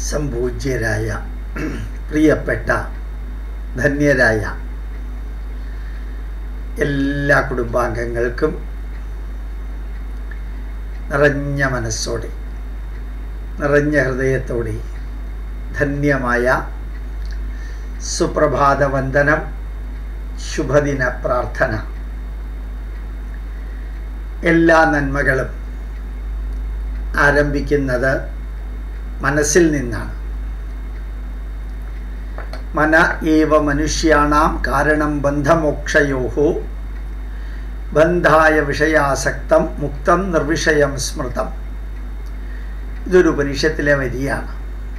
സംപൂജ്യരായ പ്രിയപ്പെട്ട ധന്യരായ എല്ലാ കുടുംബാംഗങ്ങൾക്കും നിറഞ്ഞ മനസ്സോടെ നിറഞ്ഞ ഹൃദയത്തോടെ ധന്യമായ സുപ്രഭാത വന്ദനം ശുഭദിന പ്രാർത്ഥന എല്ലാ നന്മകളും ആരംഭിക്കുന്നത് മനസ്സിൽ നിന്നാണ് മന ഏവ മനുഷ്യാണാം കാരണം ബന്ധമോക്ഷയോഹോ ബന്ധായ വിഷയാസക്തം മുക്തം നിർവിഷയം സ്മൃതം ഇതൊരു ഉപനിഷത്തിലെ വരിയാണ്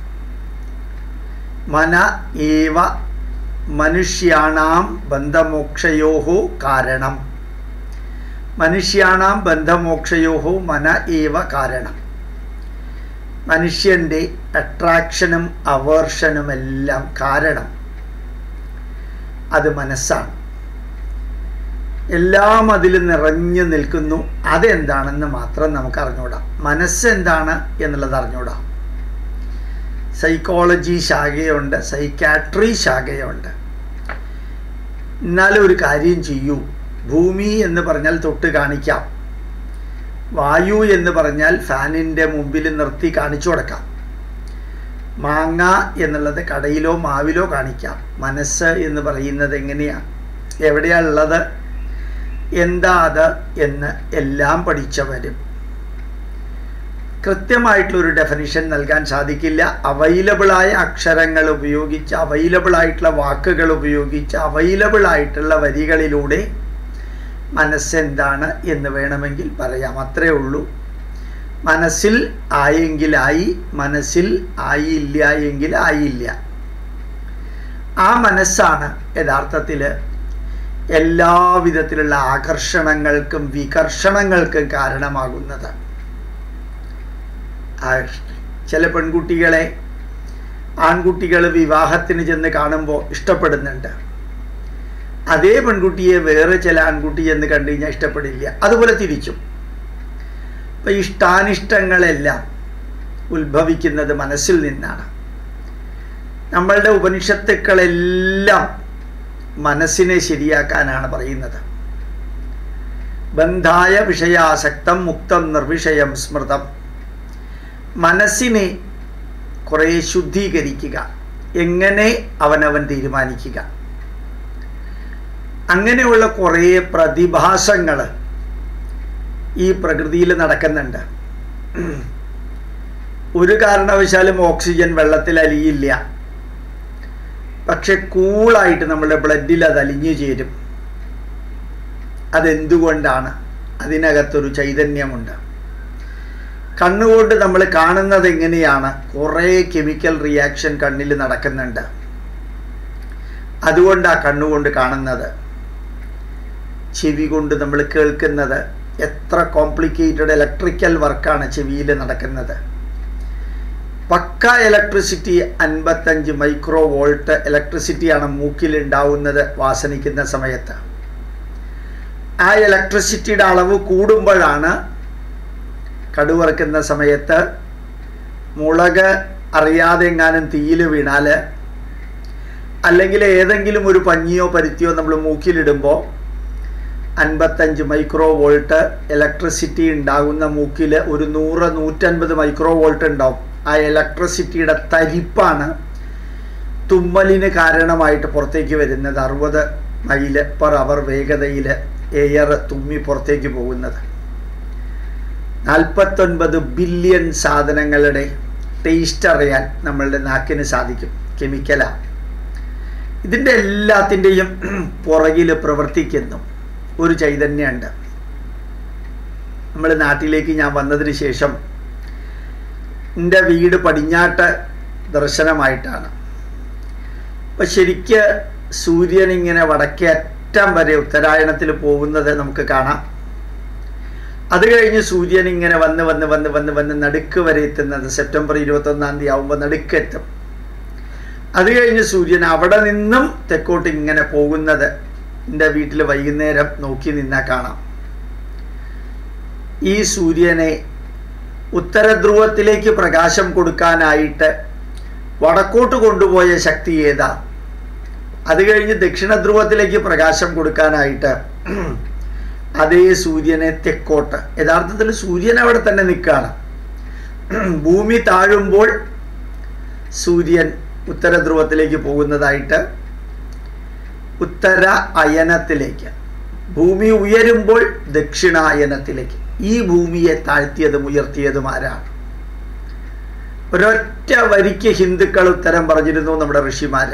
മന ഏവ മനുഷ്യാണാം ബന്ധമോക്ഷയോഹോ കാരണം മനുഷ്യാണാം ബന്ധമോക്ഷയോഹോ മന ഏവ കാരണം മനുഷ്യൻ്റെ അട്രാക്ഷനും അവേർഷനുമെല്ലാം കാരണം അത് മനസ്സാണ് എല്ലാം അതിൽ നിറഞ്ഞു നിൽക്കുന്നു അതെന്താണെന്ന് മാത്രം നമുക്ക് അറിഞ്ഞൂടാം മനസ്സെന്താണ് എന്നുള്ളത് അറിഞ്ഞൂടാം സൈക്കോളജി ശാഖയുണ്ട് സൈക്കാട്രി ശാഖയുണ്ട് എന്നാലും ഒരു കാര്യം ചെയ്യൂ ഭൂമി എന്ന് പറഞ്ഞാൽ തൊട്ട് കാണിക്കാം വായു എന്ന് പറഞ്ഞാൽ ഫാനിൻ്റെ മുമ്പിൽ നിർത്തി കാണിച്ചു കൊടുക്കാം മാങ്ങ എന്നുള്ളത് കടയിലോ മാവിലോ കാണിക്കാം മനസ്സ് എന്ന് പറയുന്നത് എങ്ങനെയാണ് എവിടെയാണുള്ളത് എന്താ അത് എന്ന് എല്ലാം പഠിച്ചവരും കൃത്യമായിട്ടുള്ളൊരു ഡെഫിനിഷൻ നൽകാൻ സാധിക്കില്ല അവൈലബിളായ അക്ഷരങ്ങൾ ഉപയോഗിച്ച് അവൈലബിൾ ആയിട്ടുള്ള വാക്കുകൾ ഉപയോഗിച്ച് അവൈലബിൾ ആയിട്ടുള്ള വരികളിലൂടെ മനസ്സെന്താണ് എന്ന് വേണമെങ്കിൽ പറയാം അത്രേ ഉള്ളൂ മനസ്സിൽ ആയെങ്കിലായി മനസ്സിൽ ആയില്ല എങ്കിൽ ആയില്ല ആ മനസ്സാണ് യഥാർത്ഥത്തിൽ എല്ലാ വിധത്തിലുള്ള ആകർഷണങ്ങൾക്കും വികർഷണങ്ങൾക്കും കാരണമാകുന്നത് ചില പെൺകുട്ടികളെ ആൺകുട്ടികൾ വിവാഹത്തിന് ചെന്ന് കാണുമ്പോൾ ഇഷ്ടപ്പെടുന്നുണ്ട് അതേ പെൺകുട്ടിയെ വേറെ ചില ആൺകുട്ടി എന്ന് കണ്ടു കഴിഞ്ഞാൽ ഇഷ്ടപ്പെടില്ല അതുപോലെ തിരിച്ചും അപ്പം ഇഷ്ടാനിഷ്ടങ്ങളെല്ലാം ഉത്ഭവിക്കുന്നത് മനസ്സിൽ നിന്നാണ് നമ്മളുടെ ഉപനിഷത്തുക്കളെല്ലാം മനസ്സിനെ ശരിയാക്കാനാണ് പറയുന്നത് ബന്ധായ വിഷയാസക്തം മുക്തം നിർവിഷയം സ്മൃതം മനസ്സിനെ കുറേ ശുദ്ധീകരിക്കുക എങ്ങനെ അവനവൻ തീരുമാനിക്കുക അങ്ങനെയുള്ള കുറേ പ്രതിഭാസങ്ങൾ ഈ പ്രകൃതിയിൽ നടക്കുന്നുണ്ട് ഒരു കാരണവശാലും ഓക്സിജൻ വെള്ളത്തിൽ അലിയില്ല പക്ഷെ കൂളായിട്ട് നമ്മുടെ ബ്ലഡിൽ അത് അലിഞ്ഞു ചേരും അതെന്തുകൊണ്ടാണ് അതിനകത്തൊരു ചൈതന്യമുണ്ട് കണ്ണുകൊണ്ട് നമ്മൾ കാണുന്നത് എങ്ങനെയാണ് കുറേ കെമിക്കൽ റിയാക്ഷൻ കണ്ണിൽ നടക്കുന്നുണ്ട് അതുകൊണ്ടാണ് കണ്ണുകൊണ്ട് കാണുന്നത് ചെവി കൊണ്ട് നമ്മൾ കേൾക്കുന്നത് എത്ര കോംപ്ലിക്കേറ്റഡ് ഇലക്ട്രിക്കൽ വർക്കാണ് ചെവിയിൽ നടക്കുന്നത് പക്ക ഇലക്ട്രിസിറ്റി അൻപത്തഞ്ച് മൈക്രോ വോൾട്ട് ഇലക്ട്രിസിറ്റിയാണ് മൂക്കിൽ ഉണ്ടാവുന്നത് വാസനിക്കുന്ന സമയത്ത് ആ ഇലക്ട്രിസിറ്റിയുടെ അളവ് കൂടുമ്പോഴാണ് കടുവറക്കുന്ന സമയത്ത് മുളക് അറിയാതെ എങ്ങാനും തീയിൽ വീണാൽ അല്ലെങ്കിൽ ഏതെങ്കിലും ഒരു പഞ്ഞിയോ പരുത്തിയോ നമ്മൾ മൂക്കിലിടുമ്പോൾ അൻപത്തഞ്ച് മൈക്രോ വോൾട്ട് ഇലക്ട്രിസിറ്റി ഉണ്ടാകുന്ന മൂക്കിൽ ഒരു നൂറ് നൂറ്റൻപത് മൈക്രോ വോൾട്ട് ഉണ്ടാവും ആ ഇലക്ട്രിസിറ്റിയുടെ തരിപ്പാണ് തുമ്മലിന് കാരണമായിട്ട് പുറത്തേക്ക് വരുന്നത് അറുപത് മൈല് പെർ അവർ വേഗതയിൽ എയർ തുമ്മി പുറത്തേക്ക് പോകുന്നത് നാൽപ്പത്തൊൻപത് ബില്യൺ സാധനങ്ങളുടെ ടേസ്റ്റ് അറിയാൻ നമ്മളുടെ നാക്കിന് സാധിക്കും കെമിക്കലാണ് ഇതിൻ്റെ എല്ലാത്തിൻ്റെയും പുറകിൽ പ്രവർത്തിക്കുന്നു ഒരു ചൈതന്യമുണ്ട് നമ്മൾ നാട്ടിലേക്ക് ഞാൻ വന്നതിന് ശേഷം എൻ്റെ വീട് പടിഞ്ഞാട്ട് ദർശനമായിട്ടാണ് അപ്പം ശരിക്ക് സൂര്യൻ ഇങ്ങനെ വടക്കേ അറ്റം വരെ ഉത്തരായണത്തിൽ പോകുന്നത് നമുക്ക് കാണാം അത് കഴിഞ്ഞ് സൂര്യൻ ഇങ്ങനെ വന്ന് വന്ന് വന്ന് വന്ന് വന്ന് നടുക്ക് വരെ എത്തുന്നത് സെപ്റ്റംബർ ഇരുപത്തൊന്നാം തീയതി ആകുമ്പോൾ നടുക്കെത്തും അത് കഴിഞ്ഞ് സൂര്യൻ അവിടെ നിന്നും തെക്കോട്ട് ഇങ്ങനെ പോകുന്നത് എൻ്റെ വീട്ടിൽ വൈകുന്നേരം നോക്കി നിന്നാൽ കാണാം ഈ സൂര്യനെ ഉത്തരധ്രുവത്തിലേക്ക് പ്രകാശം കൊടുക്കാനായിട്ട് വടക്കോട്ട് കൊണ്ടുപോയ ശക്തി ഏതാ അത് കഴിഞ്ഞ് ദക്ഷിണ ധ്രുവത്തിലേക്ക് പ്രകാശം കൊടുക്കാനായിട്ട് അതേ സൂര്യനെ തെക്കോട്ട് യഥാർത്ഥത്തിൽ സൂര്യൻ അവിടെ തന്നെ നിൽക്കുകയാണ് ഭൂമി താഴുമ്പോൾ സൂര്യൻ ഉത്തര ധ്രുവത്തിലേക്ക് പോകുന്നതായിട്ട് ഉത്തര അയനത്തിലേക്ക് ഭൂമി ഉയരുമ്പോൾ ദക്ഷിണായനത്തിലേക്ക് ഈ ഭൂമിയെ താഴ്ത്തിയതും ഉയർത്തിയതും ആരാണ് ഒരൊറ്റ വരിക്ക് ഹിന്ദുക്കൾ ഉത്തരം പറഞ്ഞിരുന്നു നമ്മുടെ ഋഷിമാര്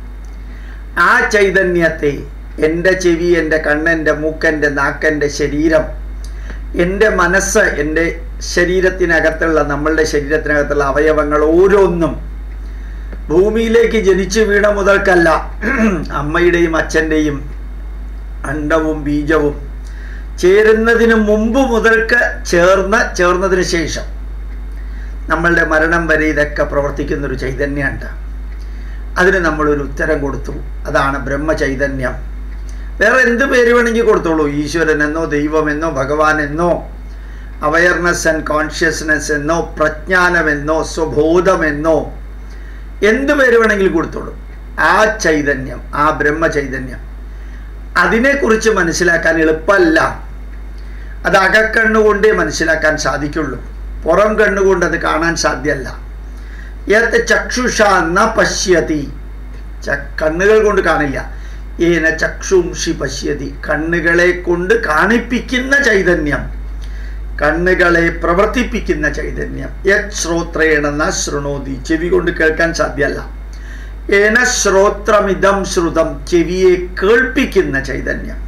ആ ചൈതന്യത്തെ എൻ്റെ ചെവി എൻ്റെ കണ്ണെൻ്റെ മൂക്കെൻ്റെ നാക്കെൻ്റെ ശരീരം എൻ്റെ മനസ്സ് എൻ്റെ ശരീരത്തിനകത്തുള്ള നമ്മളുടെ ശരീരത്തിനകത്തുള്ള അവയവങ്ങൾ ഓരോന്നും ഭൂമിയിലേക്ക് ജനിച്ചു വീണ മുതൽക്കല്ല അമ്മയുടെയും അച്ഛൻ്റെയും അണ്ടവും ബീജവും ചേരുന്നതിന് മുമ്പ് മുതൽക്ക് ചേർന്ന് ചേർന്നതിന് ശേഷം നമ്മളുടെ മരണം വരെ ഇതൊക്കെ പ്രവർത്തിക്കുന്ന ഒരു ചൈതന്യമുണ്ട് അതിന് നമ്മളൊരു ഉത്തരം കൊടുത്തു അതാണ് ബ്രഹ്മചൈതന്യം വേറെ എന്ത് പേര് വേണമെങ്കിൽ കൊടുത്തോളൂ ഈശ്വരൻ എന്നോ ദൈവമെന്നോ ഭഗവാൻ എന്നോ അവയർനെസ് ആൻഡ് കോൺഷ്യസ്നെസ് എന്നോ പ്രജ്ഞാനമെന്നോ സ്വബോധമെന്നോ എന്ത് പേര് വേണമെങ്കിലും കൊടുത്തോളൂ ആ ചൈതന്യം ആ ബ്രഹ്മചൈതന്യം അതിനെക്കുറിച്ച് മനസ്സിലാക്കാൻ എളുപ്പമല്ല അത് അകക്കണ്ണുകൊണ്ടേ മനസ്സിലാക്കാൻ സാധിക്കുള്ളൂ പുറം കണ്ണുകൊണ്ട് അത് കാണാൻ സാധ്യമല്ല യത് ചക്ഷുഷ ന പശ്യതി കണ്ണുകൾ കൊണ്ട് കാണില്ല ഏന ചക്ഷുംഷി പശ്യതി കണ്ണുകളെ കൊണ്ട് കാണിപ്പിക്കുന്ന ചൈതന്യം കണ്ണുകളെ പ്രവർത്തിപ്പിക്കുന്ന ചൈതന്യം യത് ശ്രോത്രേണ ന ശൃണോതി ചെവി കൊണ്ട് കേൾക്കാൻ സാധ്യമല്ല ഏന ശ്രോത്രമിതം ശ്രുതം ചെവിയെ കേൾപ്പിക്കുന്ന ചൈതന്യം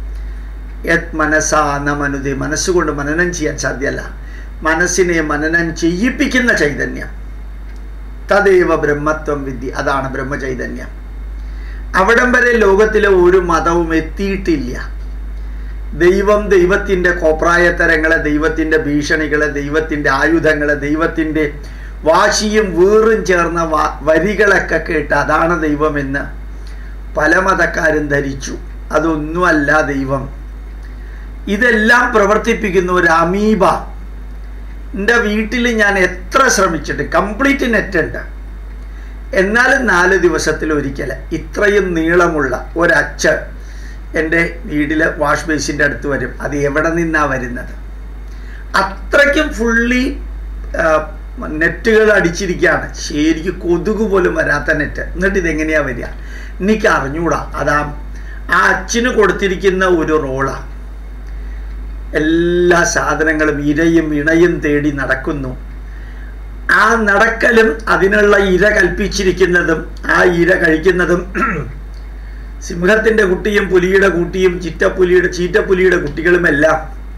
യത് മനസാ ന മനുതി മനസ്സുകൊണ്ട് മനനം ചെയ്യാൻ സാധ്യമല്ല മനസ്സിനെ മനനം ചെയ്യിപ്പിക്കുന്ന ചൈതന്യം തദൈവ ബ്രഹ്മത്വം വിദ്യ അതാണ് ബ്രഹ്മചൈതന്യം അവിടം വരെ ലോകത്തിലെ ഒരു മതവും എത്തിയിട്ടില്ല ദൈവം ദൈവത്തിൻ്റെ കോപ്രായത്തരങ്ങളെ ദൈവത്തിൻ്റെ ഭീഷണികളെ ദൈവത്തിൻ്റെ ആയുധങ്ങളെ ദൈവത്തിൻ്റെ വാശിയും വീറും ചേർന്ന വരികളൊക്കെ കേട്ട് അതാണ് ദൈവമെന്ന് പല മതക്കാരും ധരിച്ചു അതൊന്നുമല്ല ദൈവം ഇതെല്ലാം പ്രവർത്തിപ്പിക്കുന്ന ഒരു അമീബ എൻ്റെ വീട്ടിൽ ഞാൻ എത്ര ശ്രമിച്ചിട്ട് കംപ്ലീറ്റ് നെറ്റ് ഉണ്ട് എന്നാലും നാല് ദിവസത്തിൽ ഒരിക്കൽ ഇത്രയും നീളമുള്ള ഒരച്ച് എൻ്റെ വീട്ടിലെ വാഷ് ബേസിൻ്റെ അടുത്ത് വരും അത് എവിടെ നിന്നാണ് വരുന്നത് അത്രയ്ക്കും ഫുള്ളി നെറ്റുകൾ അടിച്ചിരിക്കുകയാണ് ശരിക്കും കൊതുക് പോലും വരാത്ത നെറ്റ് എന്നിട്ട് ഇതെങ്ങനെയാണ് വരിക എനിക്ക് അറിഞ്ഞൂടാ അതാ ആ അച്ഛന് കൊടുത്തിരിക്കുന്ന ഒരു റോളാണ് എല്ലാ സാധനങ്ങളും ഇരയും ഇണയും തേടി നടക്കുന്നു ആ നടക്കലും അതിനുള്ള ഇര കൽപ്പിച്ചിരിക്കുന്നതും ആ ഇര കഴിക്കുന്നതും സിംഹത്തിൻ്റെ കുട്ടിയും പുലിയുടെ കുട്ടിയും ചിറ്റപ്പുലിയുടെ ചീറ്റപ്പുലിയുടെ കുട്ടികളുമെല്ലാം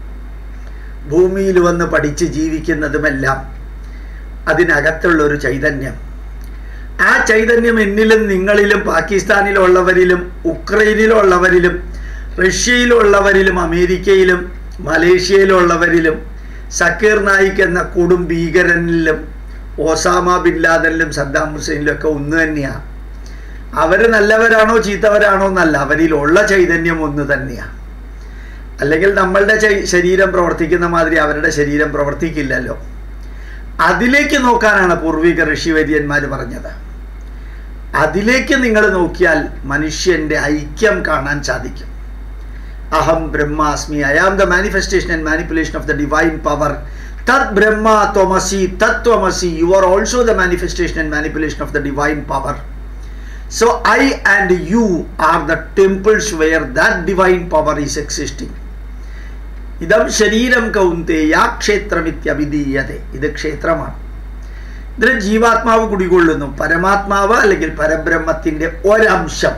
ഭൂമിയിൽ വന്ന് പഠിച്ച് ജീവിക്കുന്നതുമെല്ലാം അതിനകത്തുള്ള ഒരു ചൈതന്യം ആ ചൈതന്യം എന്നിലും നിങ്ങളിലും പാകിസ്ഥാനിലുള്ളവരിലും ഉക്രൈനിലുള്ളവരിലും റഷ്യയിലുള്ളവരിലും അമേരിക്കയിലും മലേഷ്യയിലുള്ളവരിലും സക്കീർ നായിക് എന്ന കൊടും ഭീകരനിലും ഓസാമ ബിൻ ലാദനിലും സദ്ദാം ഹുസൈനിലും ഒക്കെ ഒന്ന് തന്നെയാണ് അവർ നല്ലവരാണോ ചീത്തവരാണോ എന്നല്ല അവരിലുള്ള ചൈതന്യം ഒന്ന് തന്നെയാണ് അല്ലെങ്കിൽ നമ്മളുടെ ശരീരം പ്രവർത്തിക്കുന്ന മാതിരി അവരുടെ ശരീരം പ്രവർത്തിക്കില്ലല്ലോ അതിലേക്ക് നോക്കാനാണ് പൂർവിക ഋഷിവര്യന്മാർ പറഞ്ഞത് അതിലേക്ക് നിങ്ങൾ നോക്കിയാൽ മനുഷ്യന്റെ ഐക്യം കാണാൻ സാധിക്കും അഹം ബ്രഹ്മാസ്മി I am the manifestation and manipulation of the divine power തത് ബ്രഹ്മ ത്വമസി തത്വമസി you are also the manifestation and manipulation of the divine power so I and you are the temples where that divine power is existing ഇതം ശരീരം കൗന്തേയ ക്ഷേത്രമിത്യഭിധീയതെ ഇത് ക്ഷേത്രമാണ് ഇതിൽ ജീവാത്മാവ് കുടികൊള്ളുന്നു പരമാത്മാവ് അല്ലെങ്കിൽ പരബ്രഹ്മത്തിന്റെ ഒരംശം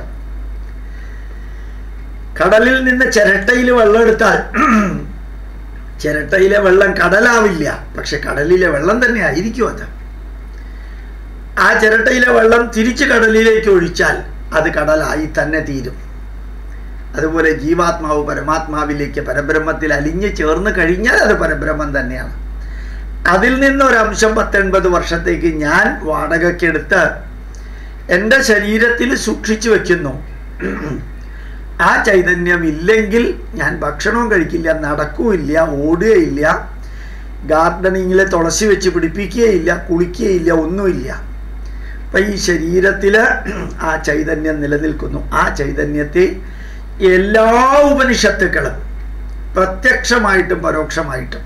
കടലിൽ നിന്ന് ചിരട്ടയിൽ വെള്ളം എടുത്താൽ ചിരട്ടയിലെ വെള്ളം കടലാവില്ല പക്ഷെ കടലിലെ വെള്ളം തന്നെ ആയിരിക്കും അത് ആ ചിരട്ടയിലെ വെള്ളം തിരിച്ച് കടലിലേക്ക് ഒഴിച്ചാൽ അത് കടലായി തന്നെ തീരും അതുപോലെ ജീവാത്മാവ് പരമാത്മാവിലേക്ക് പരബ്രഹ്മത്തിൽ അലിഞ്ഞു ചേർന്ന് കഴിഞ്ഞാൽ അത് പരബ്രഹ്മം തന്നെയാണ് അതിൽ നിന്നൊരംശം പത്തൊൻപത് വർഷത്തേക്ക് ഞാൻ വാടകയ്ക്കെടുത്ത് എൻ്റെ ശരീരത്തിൽ സൂക്ഷിച്ചു വെക്കുന്നു ആ ചൈതന്യം ഇല്ലെങ്കിൽ ഞാൻ ഭക്ഷണവും കഴിക്കില്ല നടക്കുകയില്ല ഓടുകയില്ല ഗാർഡനിങ്ങിൽ തുളസി വെച്ച് പിടിപ്പിക്കുകയില്ല കുളിക്കുകയില്ല ഒന്നുമില്ല അപ്പം ഈ ശരീരത്തിൽ ആ ചൈതന്യം നിലനിൽക്കുന്നു ആ ചൈതന്യത്തെ എല്ലാ ഉപനിഷത്തുക്കളും പ്രത്യക്ഷമായിട്ടും പരോക്ഷമായിട്ടും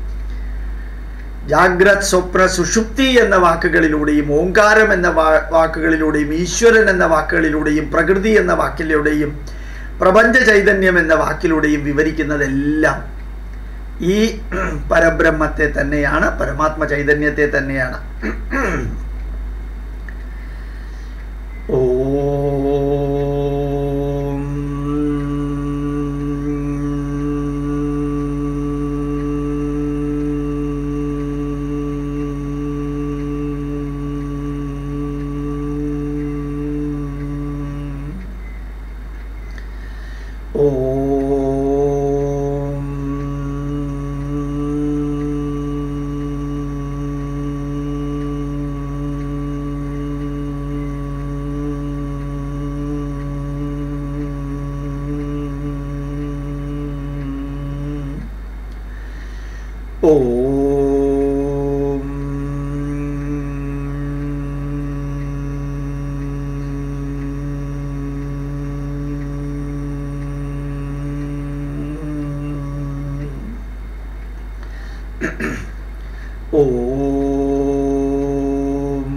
ജാഗ്രത് സ്വപ്ന സുഷുപ്തി എന്ന വാക്കുകളിലൂടെയും ഓങ്കാരം എന്ന വാക്കുകളിലൂടെയും ഈശ്വരൻ എന്ന വാക്കുകളിലൂടെയും പ്രകൃതി എന്ന വാക്കിലൂടെയും പ്രപഞ്ച ചൈതന്യം എന്ന വാക്കിലൂടെയും വിവരിക്കുന്നതെല്ലാം ഈ പരബ്രഹ്മത്തെ തന്നെയാണ് പരമാത്മ ചൈതന്യത്തെ തന്നെയാണ് ഓം ഓം ഓം ഓം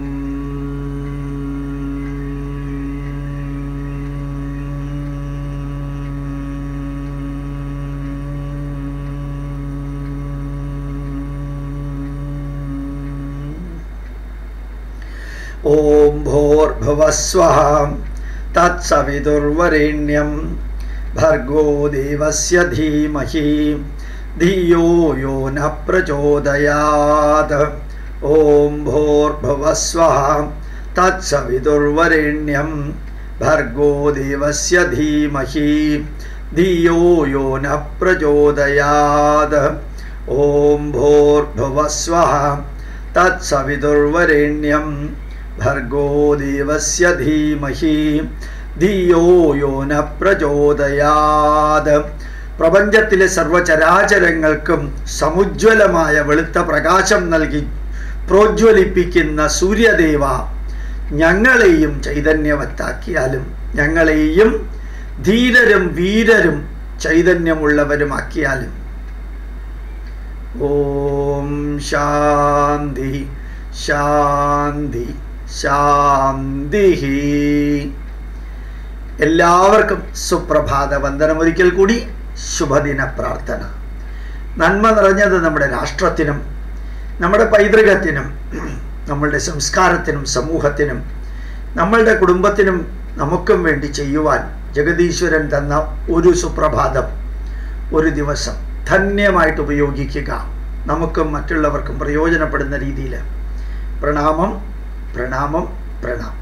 ഓം ഭോർഭുവസ്വഃ തത്സവിതുർവരേണ്യം ഭർഗോ ദേവസ്യ ധീമഹി ധിയോ യോ ന പ്രചോദയാത് ഓം ഭോർഭുവസ്വഃ തത്സവിതുർവരേണ്യം ഭർഗോ ദേവസ്യ ധീമഹി ധിയോ യോ ന പ്രചോദയാത് ഓം ഭോർഭുവസ്വഃ തത്സവിതുർവരേണ്യം ഭർഗോ ദേവസ്യ ധീമഹി ധിയോ യോ ന പ്രചോദയാത് പ്രപഞ്ചത്തിലെ സർവചരാചരങ്ങൾക്കും സമുജ്വലമായ വെളുത്ത പ്രകാശം നൽകി പ്രോജ്വലിപ്പിക്കുന്ന സൂര്യദേവ ഞങ്ങളെയും ചൈതന്യവത്താക്കിയാലും ഞങ്ങളെയും ധീരരും വീരരും ചൈതന്യമുള്ളവരുമാക്കിയാലും ഓം ശാന്തി ശാന്തി ശാന്തി എല്ലാവർക്കും സുപ്രഭാത വന്ദനം ഒരിക്കൽ കൂടി ശുഭദിന പ്രാർത്ഥന നന്മ നിറഞ്ഞത് നമ്മുടെ രാഷ്ട്രത്തിനും നമ്മുടെ പൈതൃകത്തിനും നമ്മളുടെ സംസ്കാരത്തിനും സമൂഹത്തിനും നമ്മളുടെ കുടുംബത്തിനും നമുക്കും വേണ്ടി ചെയ്യുവാൻ ജഗദീശ്വരൻ തന്ന ഒരു സുപ്രഭാതം ഒരു ദിവസം ധന്യമായിട്ട് ഉപയോഗിക്കുക നമുക്കും മറ്റുള്ളവർക്കും പ്രയോജനപ്പെടുന്ന രീതിയിൽ പ്രണാമം പ്രണാമം പ്രണാമം